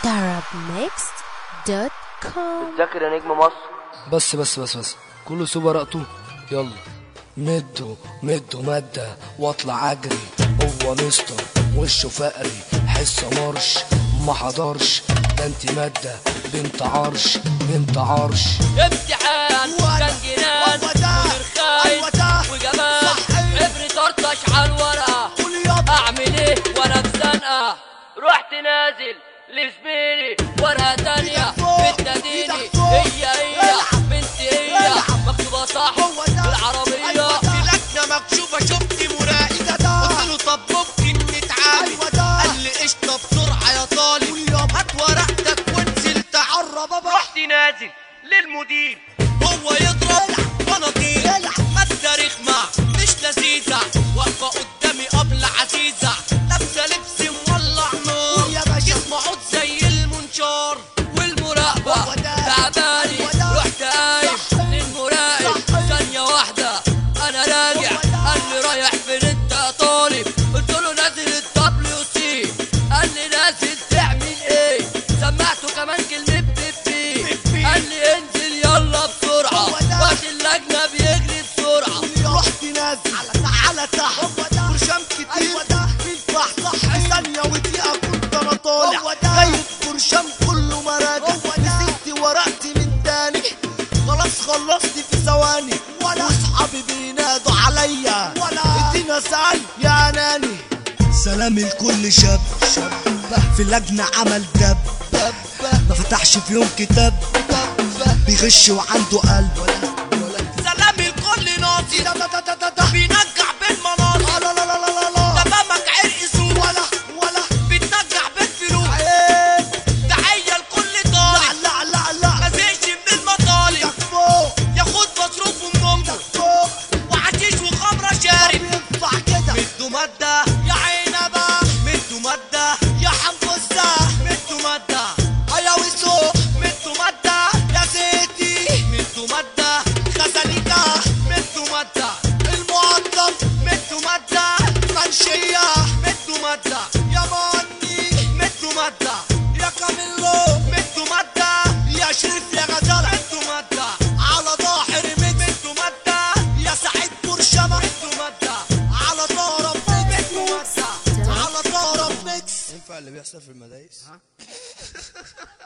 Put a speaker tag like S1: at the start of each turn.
S1: arabmixed.com
S2: ذاكر يا نجم مصر
S3: بس بس بس بس كله سوبر ورقته يلا مدوا مدوا مادة واطلع اجري هو مستر وشه فقري حس مرش ما حضرش ده انت مادة بنت عرش بنت عرش
S4: امتحان كان جنان ومرخاين وجمال عبري طرطش على الورقة اعمل ايه وانا في زنقة رحت نازل لزميلي ورقة تانية بتناديني هي هي بنتي هي مكتوبة صح بالعربية
S5: لجنة مكشوفة شفت مراقي قلت له طب ممكن نتعامل قال لي قشطة بسرعة يا طالب هات ورقتك وانزل تعرب رحت نازل للمدير هو يضرب وانا اطير مادة رخمة مش لذيذة واقفة قدامي قبل عزيزة لابسة لبس مولع نار جسم عود زي المنشار
S4: والمراقبة تعباني رحت قايم للمراقب ثانية واحدة أنا راجع قال لي رايح فين أنت يا طالب قلت له نازل الدبليو سي قال لي نازل تعمل إيه سمعته كمان كلمة بيبي قال لي انزل يلا بسرعة وقت اللجنة بيجري بسرعة
S5: رحت نازل على على تحت برشام كتير في الفحص ثانية ودقيقة كنت انا طالع جايب برشام كله مراجع مسكت ورقتي من تاني خلاص خلصت في ثواني واصحابي بينادوا عليا ادينا سأل يا ناني سلام الكل شاب في اللجنة عمل دب ما فتحش في يوم كتاب بيغش وعنده قلب سلام الكل ناصي بينجح بالمناصب تمامك عرق سود ولا ولا بتنجح بالفلوس تحية لكل طالب لا لا لا ما زهقش من المطالب ياخد مصروفه من امه وحشيش وخمرة شارب ينفع كده مدوا مادة يا عنبة مدوا مادة يا حنفسة مدوا مادة يا وسوق مدوا مادة يا زيتي مدوا مادة غزاليكا مدوا مادة المعظم مدوا مادة منشية مدوا مادة يا ماني مدوا مادة يا كاميلو مدوا مادة يا شريف يا غزالة مدوا مادة على ظاهر مدوا مادة يا سعيد برشامة مدوا مادة على طارة مدوا مادة على طارة ميكس
S3: ينفع اللي بيحصل في المدايس